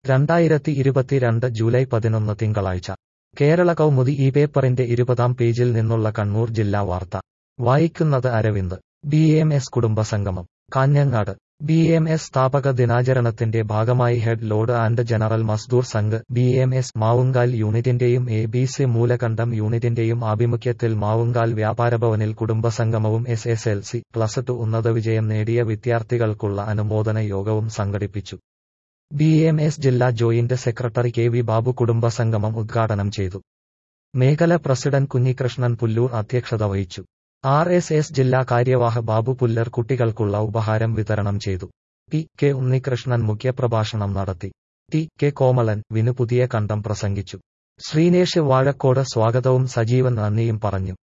രണ്ടായിരത്തി ഇരുപത്തിരണ്ട് ജൂലൈ പതിനൊന്ന് തിങ്കളാഴ്ച കേരള കൗമുദി ഈ പേപ്പറിന്റെ ഇരുപതാം പേജിൽ നിന്നുള്ള കണ്ണൂർ ജില്ലാ വാർത്ത വായിക്കുന്നത് അരവിന്ദ് ബി എം എസ് കുടുംബസംഗമം കാഞ്ഞങ്ങാട് ബി എം എസ് സ്ഥാപക ദിനാചരണത്തിന്റെ ഭാഗമായി head load and general Mazdoor Sangh B M S Mavungal യൂണിറ്റിന്റെയും എ ബി സി മൂലകണ്ഠം യൂണിറ്റിന്റെയും ആഭിമുഖ്യത്തിൽ മാവുങ്കാൽ വ്യാപാരഭവനിൽ കുടുംബസംഗമവും S S L C plus two ഉന്നത വിജയം നേടിയ വിദ്യാർത്ഥികൾക്കുള്ള അനുമോദന യോഗവും സംഘടിപ്പിച്ചു ബി എം എസ് ജില്ലാ joint secretary K V Babu കുടുംബസംഗമം ഉദ്ഘാടനം ചെയ്തു മേഖല പ്രസിഡന്റ് കുഞ്ഞികൃഷ്ണൻ പുല്ലൂർ അധ്യക്ഷത വഹിച്ചു ആർ എസ് എസ് ജില്ലാ കാര്യവാഹ ബാബു പുല്ലർ കുട്ടികൾക്കുള്ള ഉപഹാരം വിതരണം ചെയ്തു പി കെ ഉണ്ണികൃഷ്ണൻ മുഖ്യപ്രഭാഷണം നടത്തി ടി കെ കോമളൻ വിനു പുതിയ കണ്ടം പ്രസംഗിച്ചു ശ്രീനേഷ് വാഴക്കോട് സ്വാഗതവും സജീവൻ നന്ദിയും പറഞ്ഞു